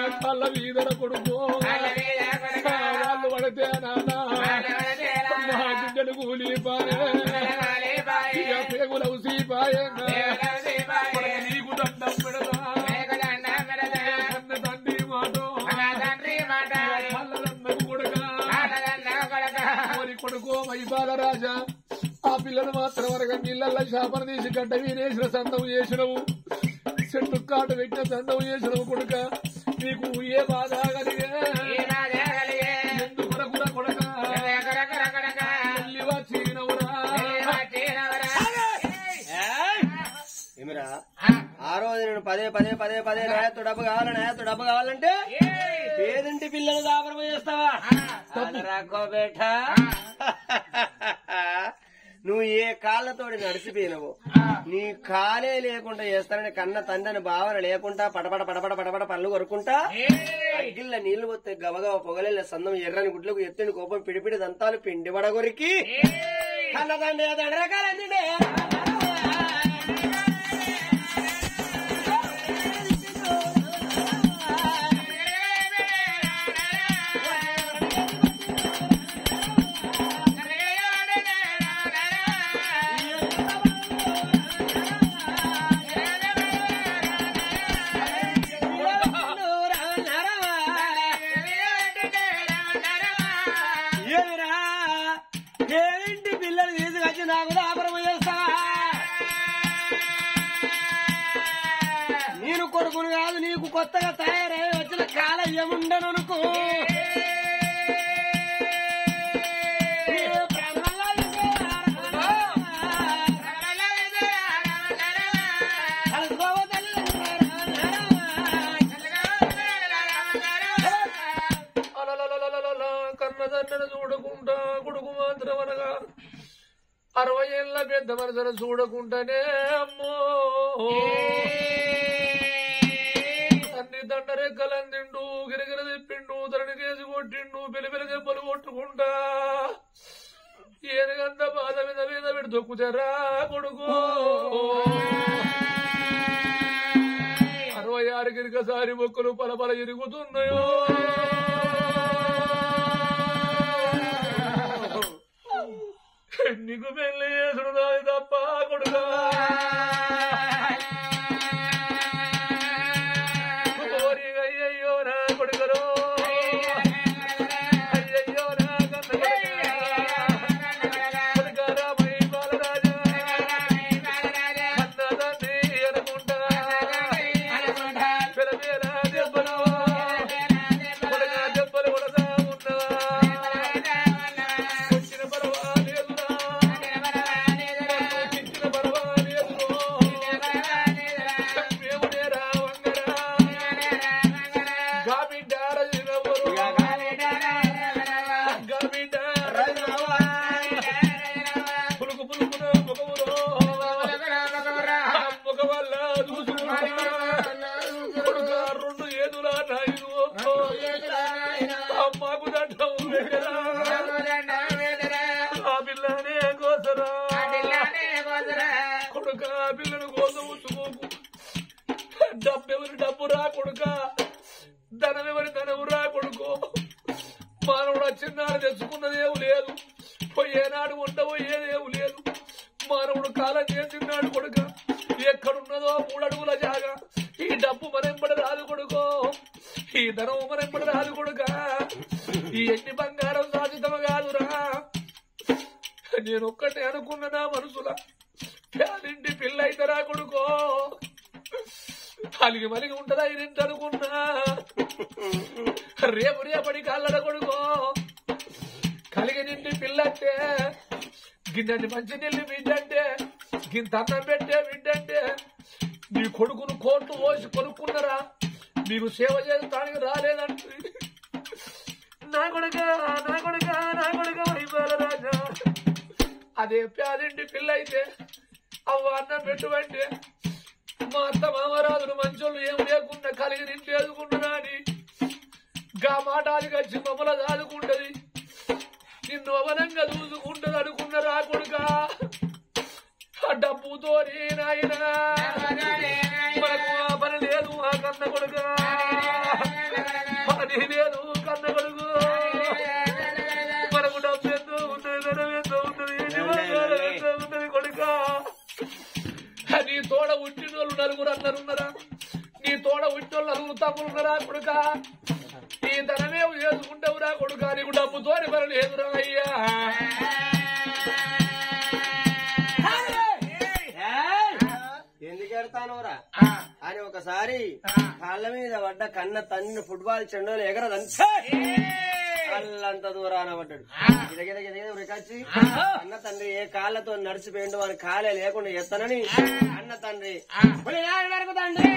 కళ్ళ వీధర కొడుకు వాళ్ళు పడితే నాన్న మా బిడ్డలు కూలిపాయే ఇక పేగులు సీపాయే నీకు దండం పెడతా కన్న తండ్రి మాట కళ్ళ కొడుక ఓరి కొడుకో మైబాల రాజా ఆ పిల్లలు మాత్రం వరగా నీళ్ళల్లో శాపన తీసి గడ్డ వీనేసిన సందం చేసినవు చెట్టు కాటు పెట్టిన సందం చేసినవు కొడుక నీకు ఏ బాధ కలిగే ఎందుకు కొడుకురా కొడుక తల్లి వచ్చినవురా ఏమిరా ఆ రోజు నేను పదే పదే పదే పదే నాయత్తు డబ్బు కావాలి నాయత్తు డబ్బు కావాలంటే పేదింటి పిల్లలు దాపరం చేస్తావా రాకో బేట నువ్వు ఏ కాళ్ళతోటి నడిచిపోయినవు నీ కాలే లేకుండా చేస్తానని కన్న తండ్రిని భావన లేకుండా పటపట పటపట పటపట పళ్ళు కొరుకుంటా అగ్గిళ్ళ నీళ్లు పోతే గబగబ పొగలేళ్ళ సందం ఎర్రని గుడ్లకు ఎత్తుని కోపం పిడిపిడి దంతాలు పిండి వడగొరికి కన్న తండ్రి దండరకాలండి ఏమిరా ఏమింటి పిల్లలు తీసుకొచ్చి నాకు దాపరం చేస్తావా నేను కొడుకును కాదు నీకు కొత్తగా తయారై వచ్చిన కాలం ఏముండను అనుకో అలలలలలలల, కన్నదండను చూడకుండా కొడుకు మాత్రం అనగా అరవై ఏళ్ళ పెద్ద మనసును చూడకుండానే అమ్మో తండ్రి దండరెక్కలందిండు గిరగిర తిప్పిండు తనని కేసి కొట్టిండు పిలిపిలి దెబ్బలు కొట్టుకుంటా ఏనుగంత బాధ మీద మీద పెడి తొక్కుతారా కొడుకు అరవై ఆరు గిరికసారి మొక్కలు పలపల ఇరుగుతున్నాయో నీకు పెళ్లి చేసుడు నాది తప్ప కొడుకా ఓరి అయ్యయ్యో నా కొడుకరో అయ్యయ్యో నా కన్న కొడుకరా మై బాలరాజా అన్నదాన్ని అనుకుంటా పిలవేల దెబ్బలు కొడగా దెబ్బలు కొడతా ఉన్నదా వచ్చిన పర్వాలేదురా ఇచ్చిన పర్వాలేదురో దేవుడే రావంగరా గాబిడ్డ రజినవరు గాబిడ్డ పులుకు పులుకున ముఖమురో ముఖ వల్ల చూసుకుంటా రెండు ఏదులా నాయుడు అమ్మకు దండం పెట్టరా ఆ పిల్లనే కోసరా కొడుక ఆ పిల్లను కోసం ఉంచుకోకు డబ్బు ఎవరి డబ్బు రా కొడుక ధనం ఎవరి ధనము రా కొడుకు మానవుడు వచ్చినాడు తెచ్చుకున్నదేవు లేదు పోయేనాడు ఉండబోయేదేవు లేదు మానవుడు కాలం చేసినాడు కొడుక ఎక్కడున్నదో మూడడుగుల జాగా ఈ డబ్బు మరెంబడి రాదు కొడుకో ఈ ధనం మరెంబడి రాదు కొడుక ఈ ఎన్ని బంగారం సాధితమ కాదురా నేను ఒక్కటే అనుకున్న నా మనసుల పేదింటి పిల్ల అయితరా కొడుకో అలిగి మలిగి ఉంటదా ఇది అనుకున్నా రేపు రేపటి కల్లడ కొడుకో కలిగి నిండి పిల్లంటే గిన్నెని మంచి నీళ్ళు బిడ్డంటే గింత అన్నం పెట్టే బిడ్డంటే నీ కొడుకును కోర్టు పోసి కొనుక్కున్నరా నీకు సేవ చేస్తానికి రాలేదంటే నా కొడుక నా కొడుక నా కొడుక వైపాల రాజా అదే పేదింటి పిల్ల అయితే అవ్వ అన్నం పెట్టుబంటే మా అత్త మామరాజులు మంచోళ్ళు ఏం లేకుండా కలిగి నిండి ఎదుకున్నదా అని గా మాటానికి వచ్చి మమ్మల దాదుకుంటది నిన్ను అవనంగా చూసుకుంటది అనుకున్న రా కొడుక ఆ డబ్బుతో నాయన మనకు ఆ పని లేదు ఆ కన్న కొడుక కొడుక ఈ ధనమేం చేసుకుంటావురా కొడుక నీకు డబ్బుతోని పని లేదురా అయ్యా ఎందుకు ఎడతానోరా అని ఒకసారి కాళ్ళ మీద పడ్డ కన్న తన్ను ఫుట్బాల్ చెండోలు ఎగరదంతా అల్లంత దూరాన పడ్డాడు గిదగిద గిదగిద ఉరికొచ్చి అన్న తండ్రి ఏ కాళ్ళతో నడిచిపోయిండు అని కాలే లేకుండా ఎత్తనని అన్న తండ్రి "ఒలి నాయన నరకు తండ్రి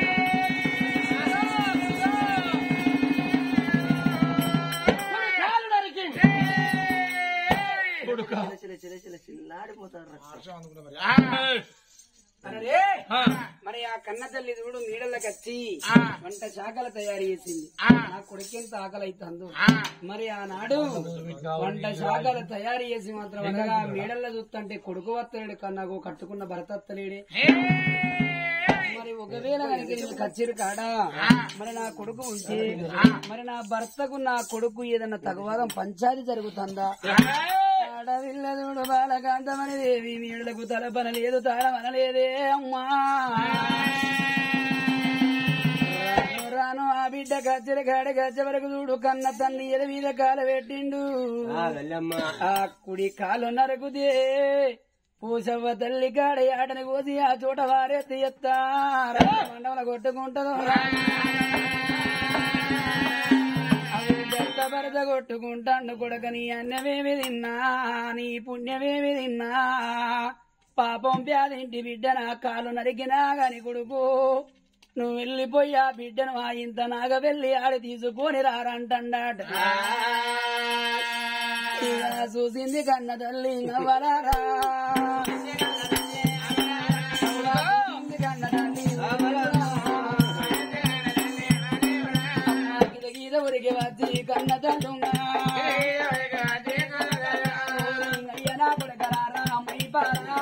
ఒలి కాలు నరికిండు." కొడుక చిల చిల చిల చిల్లాడిపోతాడు అరే మరి ఆ కన్న తల్లి చూడు నీడలకు వచ్చి వంట శాఖల తయారు చేసింది నా కొడుకెంత ఆకలి అవుతుందో మరి ఆనాడు వంట శాఖలు తయారు చేసి మాత్రం అనగా మేడల్లో చూస్తుంటే కొడుకు వత్తలేడు కన్నాకు కట్టుకున్న భర్త వత్తలేడే మరి ఒకవేళ కనుక నేను కచ్చిరు కాడా మరి నా కొడుకు ఉంటే మరి నా భర్తకు నా కొడుకు ఏదన్నా తగవాదం పంచాది జరుగుతుందా ఆడవిల్లదుడు బాలకాంతమని దేవి మీడలకు తలపన లేదు తాళమనలేదే అమ్మా రాను రాను ఆ బిడ్డ గజ్జల కాడ గజ్జ వరకు చూడు కన్న తల్లి ఎద మీద కాల పెట్టిండు ఆ వెళ్ళమ్మా ఆ కుడి కాలు నరకుదే పూసవ్వ తల్లి కాడ ఆటని కోసి ఆ చోట వారెత్తి ఎత్తా మండవల కొట్టుకుంటదో అవి భర్త భర్త కొట్టుకుంటాను కొడక నీ అన్నమేమి తిన్నా నీ పుణ్యమేమి తిన్నా పాపం వ్యాధింటి బిడ్డ నా కాలు నరికినా గాని కొడుకు నువ్వు వెళ్ళిపోయి ఆ బిడ్డను ఆ ఇంత నాగ వెళ్ళి ఆడి తీసుకొని రారంటాడ ఇలా చూసింది కన్న తల్లి నవ్వరారా చూసింది కన్న తల్లి నవ్వరారా. గీత గీత ఉరికి వచ్చి కన్న తల్లుంగా అయ్యనా కొడకరారా మైపారా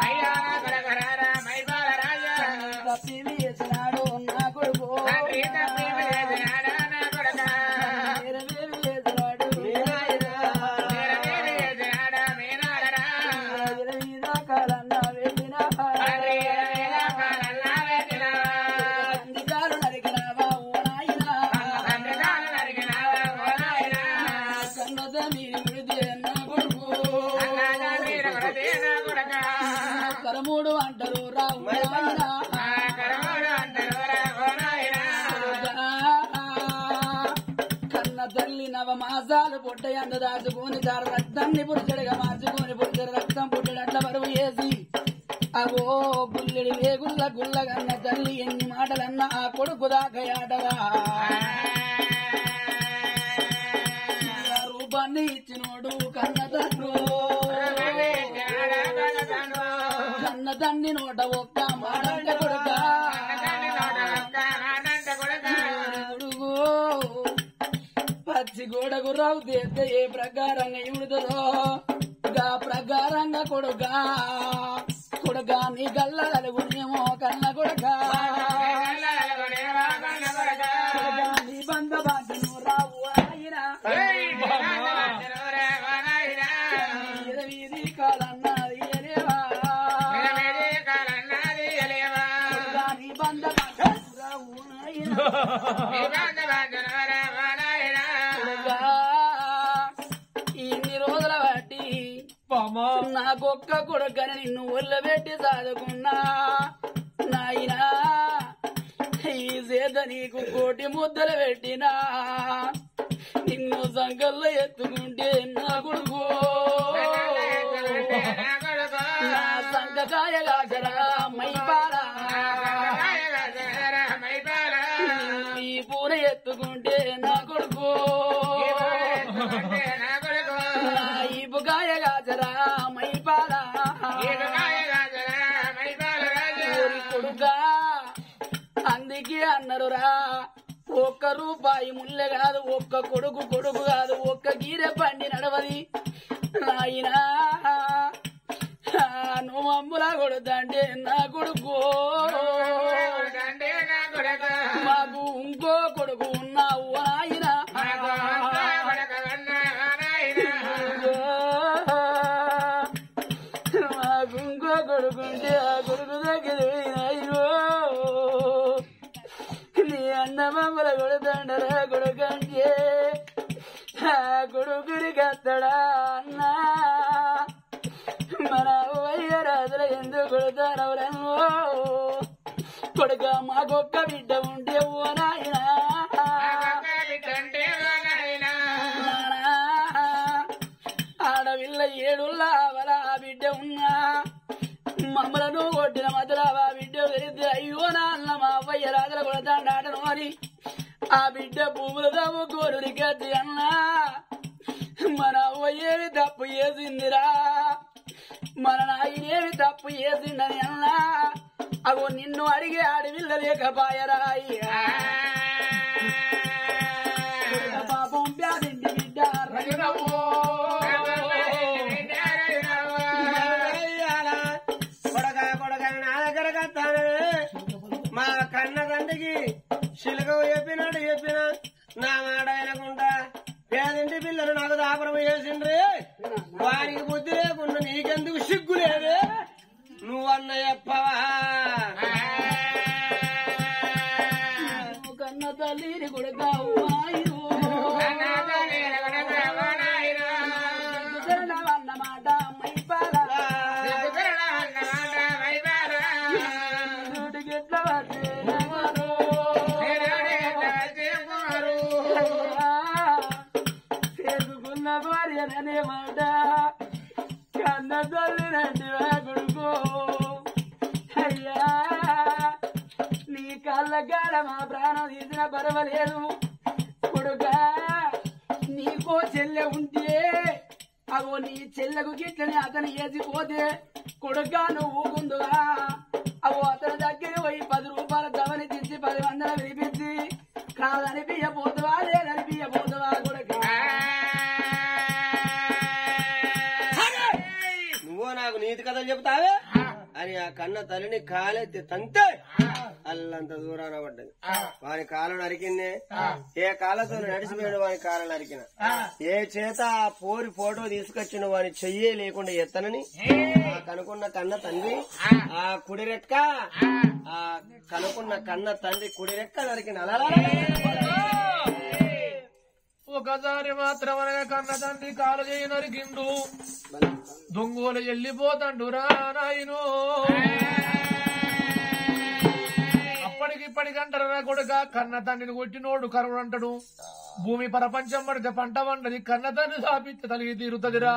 తప్పి వేసినాడు నా కొడుకు నెరవేరి వేసినాడు మీద కాలన్న వేసిన అందుకాలు నరికినావా ఓ నాయనా కన్నద మీరు విడితే నా కొడుకు కరమూడు అంటారు రావు నాయనా కన్న తల్లి నవ మాసాలు పుట్ట ఎండ దాచుకొని దాని రక్తాన్ని పురుషుడిగా మార్చుకొని పురుషుడు రక్తం పుట్టడు అట్ల బరువు వేసి అవో గుల్లెడి వేగుల్ల గుల్ల కన్న తల్లి ఎన్ని మాటలన్నా ఆ కొడుకు దాకా ఆటగా ఆ రూపాన్ని ఇచ్చినోడు కన్న తండ్రు కన్న తండ్రి నోట ఒక్క మాట కొడుక కొడుకు పచ్చి గోడకు రావు తీస్తే ఏ ప్రకారంగా ఇముడుతుందో గా ప్రకారంగా కొడుక కొడుక నీ కళ్ళ కలుగునేమో కన్న కొడుక కొడుకా, నీ బంధ బాధ్యను రావు ఆయన వీధి కాలన్నది ఎలేవా. కొడుకా, నీ బంధ బాధ్యను రావు ఆయన కొడుకా, ఇన్ని రోజుల బట్టి పామా నాకొక్క కొడుకని నిన్ను ఒళ్ళబెట్టి సాదుకున్నా నాయనా ఈ చేత నీకు కోటి ముద్దలు పెట్టినా నిన్ను సంకల్లో ఎత్తుకుంటే నా కొడుకు నా సంకకాయ కాచరా మైపారా నిన్ను ఈ పూర ఎత్తుకుంటే నా కొడుకు నా ఈపుకాయ కాచరా మైపారా ఓరి కొడుకా అందుకే అన్నరురా ఒక్క రూపాయి ముల్లె కాదు ఒక్క కొడుకు కొడుకు కాదు ఒక్క గీరె పండి నడవది నాయనా ఆ, నువ్వు అమ్ములా కొడుతంటే నా కొడుకు మాకు ఇంకో కొడుకు ఉన్నావు నాయనా మాకు ఇంకో కొడుకుంటే ఆ కొడుకు దగ్గర పోయినాయిరో నీ అన్న మమ్మల కొడుతండరా కొడుకురి కత్తడా అన్నా మన అవ్వయ్య రాజుల ఎందుకు కొడతారవరమ్మో కొడుక మాకొక్క బిడ్డ ఉంటే ఓ నాయనా నానా, ఆడవిల్ల ఏడుల్లా అవలా బిడ్డ ఉన్నా మమ్మలను కొట్టిన మధ్యలో ఆ బిడ్డ వెళితే అయ్యో నాన్న మా అవ్వయ్య రాజుల కొడతాడాటను అని ఆ బిడ్డ భూముల దాము కోరుడి గది అన్నా మన అవ్వయ్యేవి తప్పు చేసిందిరా మన నాయనేవి తప్పు చేసిందని అన్నా అగో నిన్ను అడిగే ఆడవిల్ల లేకపాయరా అయ్యా పాపం ప్యాదింటి బిడ్డ కొడక కొడక నా దగ్గర కత్తానే మా కన్న తండ్రికి శిలక చెప్పినట్టు చెప్పిన నా మాట వినకుండా పేదింటి పిల్లలు నాకు దాపరం చేసిండ్రి వారికి బుద్ధి లేకుండా నీకెందుకు సిగ్గు లేదే నువ్వన్న చెప్పవా కన్న తల్లిని కొడుక అమ్మాయిరు అన్నమాట అమ్మాయి పాల నోటికి ఎట్లా పట్టే నమ్మరు. చేసుకున్న భార్యననే మాట కన్న తల్లినంటి కొడుకో అయ్యా నీ కళ్ళ కాడ మా ప్రాణం తీసిన పర్వాలేదు కొడుక నీకో చెల్లె ఉంటే అగో నీ చెల్లెకు గిట్లని అతను వేసిపోతే కొడుక నువ్వు ముందుగా అగో అతని దగ్గర పోయి పది రూపాయల దవని తెచ్చి పది వందలు వినిపించి కాదని బియ్యపోతువా లేదని బియ్యపోతువా కొడుక నువ్వు నాకు నీతి కథలు చెబుతావే అని ఆ కన్న తల్లిని కాలెత్తి తంతే అల్లంత దూరాన పడ్డది వాని కాలం నరికిందే ఏ కాలతో నడిచిపోయాడు వాని కాలం నరికిన ఏ చేత ఆ పోరి ఫోటో తీసుకొచ్చిన వాని చెయ్యే లేకుండా ఎత్తనని ఆ కనుకున్న కన్న తండ్రి ఆ కుడి రెక్క ఆ కనుకున్న కన్న తండ్రి కుడి రెక్క నరికిన అలా ఒకసారి మాత్రం అనగా కన్న తండ్రి కాలు చేయి నరికిండు దొంగోలు వెళ్ళిపోతాండు రా నాయను అప్పటికి ఇప్పటికంటారు నా కొడుక కన్న తండ్రిని కొట్టినోడు కరువు అంటాడు భూమి ప్రపంచం పడితే పంట వండది కన్న తండ్రి సాపిస్తే తలిగి తీరుతదిరా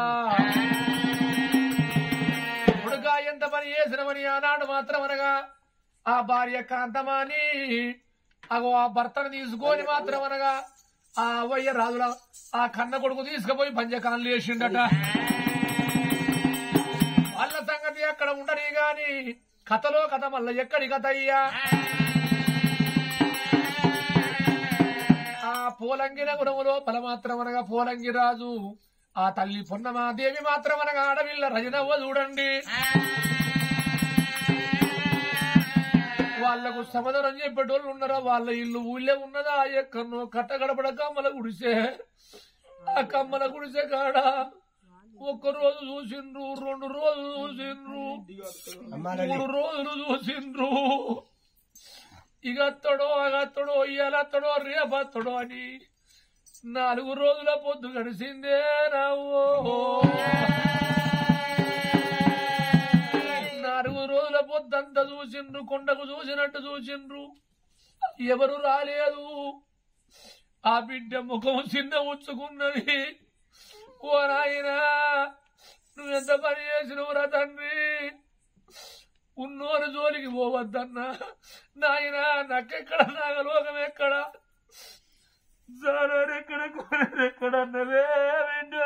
కొడుక ఎంత పని చేసినవని ఆనాడు మాత్రం అనగా ఆ భార్య కాంతమాని అగో ఆ భర్తను తీసుకొని మాత్రం అనగా ఆ అవయ్య రాజుల ఆ కన్న కొడుకు తీసుకుపోయి పంచకాన్లు వేసిండట వాళ్ళ సంగతి అక్కడ ఉండని గాని కథలో కథ మళ్ళా ఎక్కడి కథ అయ్యా ఆ పోలంగి నగరములో మాత్రం అనగా పోలంగి రాజు ఆ తల్లి పొన్నమాదేవి మాత్రం అనగా ఆడవిల్ల రజనవ్వ చూడండి వాళ్లకు సమాధానం చెప్పేటోళ్ళు ఉన్నారా వాళ్ళ ఇల్లు ఊళ్ళే ఉన్నదా ఎక్కడో కట్టగడపడ కమ్మల గుడిసే ఆ కమ్మల గుడిసే కాడ ఒక్క రోజు చూసిండ్రు రెండు రోజులు చూసిండ్రు మూడు రోజులు చూసిండ్రు ఇక అత్తడో అగత్తడో ఇయ్యాలత్తడో రేపత్తడో అని నాలుగు రోజుల పొద్దు గడిసిందే రావో నాలుగు రోజుల పొద్దంతా చూసిండ్రు కొండకు చూసినట్టు చూసిండ్రు ఎవరు రాలేదు ఆ బిడ్డ ముఖం చిన్న ఉంచుకున్నది ఓ నాయనా నువ్వెంత పని చేసినవురా తండ్రి ఉన్నోరు జోలికి పోవద్దన్నా నాయనా నాకెక్కడ నాగలోకం ఎక్కడ జారెక్కడ ఎక్కడ అన్నవే బిడ్డ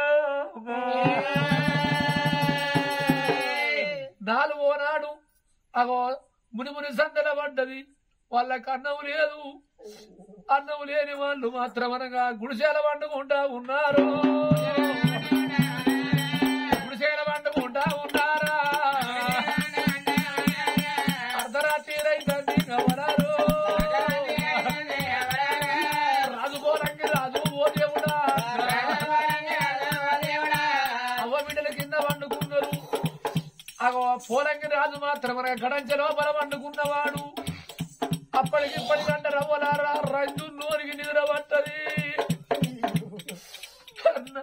నాలుగో నాడు అగో మునిముని సందల పడ్డది వాళ్ళకి అన్నం లేదు అన్నం లేని వాళ్ళు మాత్రం అనగా గుడిసెల వండుకుంటా ఉన్నారు గుడిసెల వండుకుంటా ఉన్నారా అర్ధరాత్రి రైతుంది గమనారు రాజు పోరంగి రాజు ఓ దేవుడా అవ్వ బిడ్డల కింద వండుకున్నారు అగో పోలంగి రాజు మాత్రం మన గడంచె లోపల వండుకున్నవాడు అప్పటికి ఇప్పటికంటే రవ్వలారా రంజు నోరికి నిద్ర పట్టది అన్న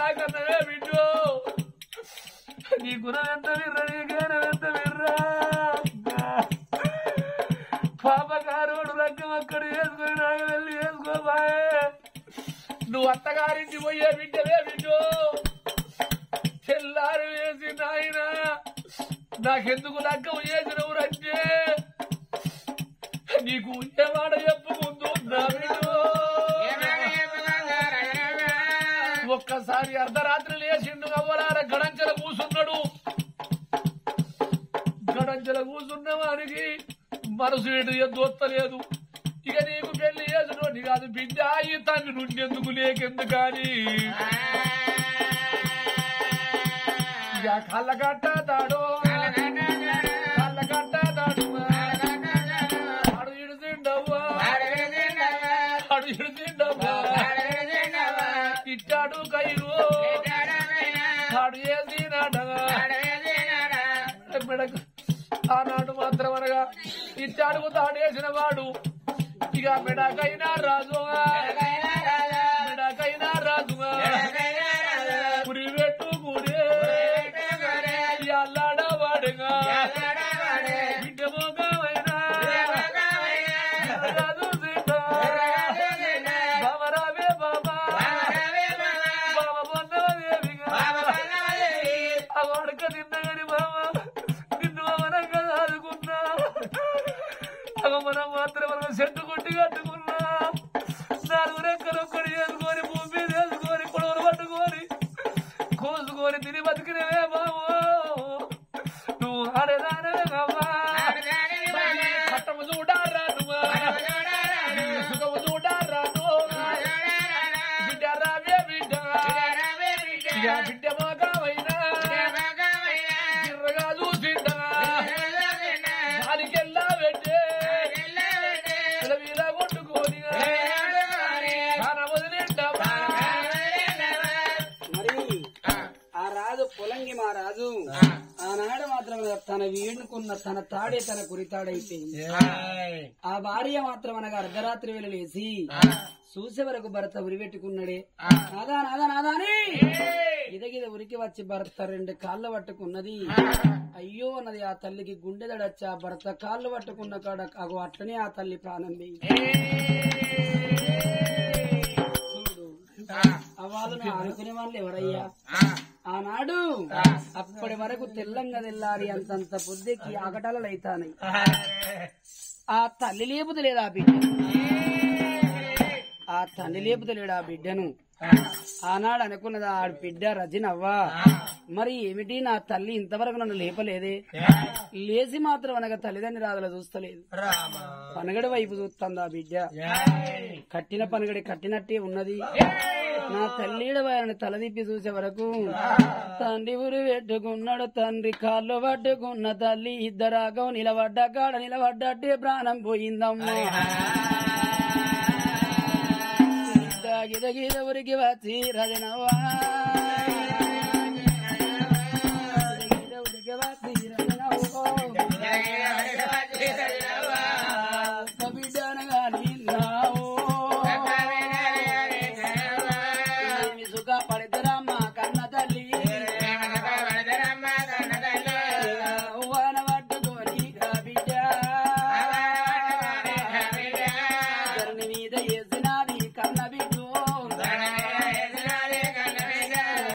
కన్నవే బిడ్డు నీ గుణం ఎంత విర్ర నీ జ్ఞానం ఎంత విర్రా పాపగారోడు రక్కం అక్కడ వేసుకొని నాకు వెళ్ళి వేసుకోబాయే నువ్వు అత్తగారింటి పోయే బిడ్డవే బిడ్డు తెల్లారు వేసి నాయన నాకెందుకు లగ్గం వేసినవు రంటే నీకు ఏ మాట చెప్పు ముందు నా బిడ్డు ఒక్కసారి అర్ధరాత్రి లేచిండు అవ్వలార గడంచెల కూసున్నాడు గడంచెల కూసున్న వారికి మనసు ఎటు దొత్తలేదు ఇక నీకు పెళ్లి చేసునోని కాదు బిడ్డ ఈ తండ్రి నుండి ఎందుకు లేకెందుకని ఇక కళ్ళ కట్టాడు కళ్ళ కట్టాడు అడు ఇడుతుండవ్వా అడు ఇడుతుండవ్వా ఇట్టాడు కైరు కాడు చేసినాడగా మెడకు ఆనాడు మాత్రం అనగా ఇచ్చాడుకు తాడేసిన వాడు ఇక మెడకైనా రాజుగా మెడకైనా రాజుగా పురి పెట్టు గుడే అల్లాడవాడుగా బిడ్డ మోగమైనా రాజు సీత బాబరావే బాబా బాబా పొందవదేవిగా ఆ వడక తిన్నగని బావ నిన్ను అవనంగా ఆదుకున్నా అగ మనం మాత్రం మనం చెట్టు కొట్టి కట్టుకున్నా నాలుగు రెక్కలు ఒక్కడి చేసుకొని భూమి మీద వేసుకొని పొడవలు పట్టుకొని కోసుకొని తిని బతికినవే బావో నువ్వు ఆడేదానవే కావా పట్టము చూడారా నువ్వు సుఖము చూడారా నువ్వు బిడ్డ రావే బిడ్డ ఇక బిడ్డ మోగమైనా గిర్రగా చూసిండా దానికెల్లా పెట్టే ఇలా కొట్టుకొని కాన వదిలిండమ్మా మరి ఆ రాజు పొలంగి మా రాజు ఆనాడు మాత్రం తన వీడుకున్న తన తాడే తన కురితాడైపోయింది ఆ భార్య మాత్రం అనగా అర్ధరాత్రి వేళ లేచి చూసే వరకు భర్త ఉరిపెట్టుకున్నాడే నాదా నాదా నాదా అని ఇదగిద ఉరికి వచ్చి భర్త రెండు కాళ్ళు పట్టుకున్నది అయ్యో అన్నది ఆ తల్లికి గుండె దడచ్చి ఆ భర్త కాళ్ళు పట్టుకున్న కాడ అగో అట్లనే ఆ తల్లి ప్రాణం పోయింది. చూడు ఆ వాళ్ళను అనుకునే వాళ్ళు ఎవరయ్యా ఆనాడు అప్పటి వరకు తెల్లంగా తెల్లారి అంతంత పొద్దుకి ఆకటాలు అయితానాయి ఆ తల్లి లేపుతలేదు ఆ బిడ్డ ఆ తల్లి లేపుతలేడు ఆ బిడ్డను ఆనాడు అనుకున్నది ఆ బిడ్డ రజనవ్వా మరి ఏమిటి నా తల్లి ఇంతవరకు నన్ను లేపలేదే లేచి మాత్రం అనగా తల్లిదండ్రి రాదుల చూస్తలేదు పనగడి వైపు చూస్తుంది ఆ బిడ్డ కట్టిన పనగడి కట్టినట్టే ఉన్నది నా తల్లిడ వారిని తలదిప్పి చూసే వరకు తండ్రి ఊరు పెట్టుకున్నాడు తండ్రి కాళ్ళు పట్టుకున్న తల్లి ఇద్దరాగం నిలబడ్డ కాడ నిలబడ్డట్టే ప్రాణం పోయిందమ్మా గీత గీత ఊరికి వచ్చి రజనవ్వా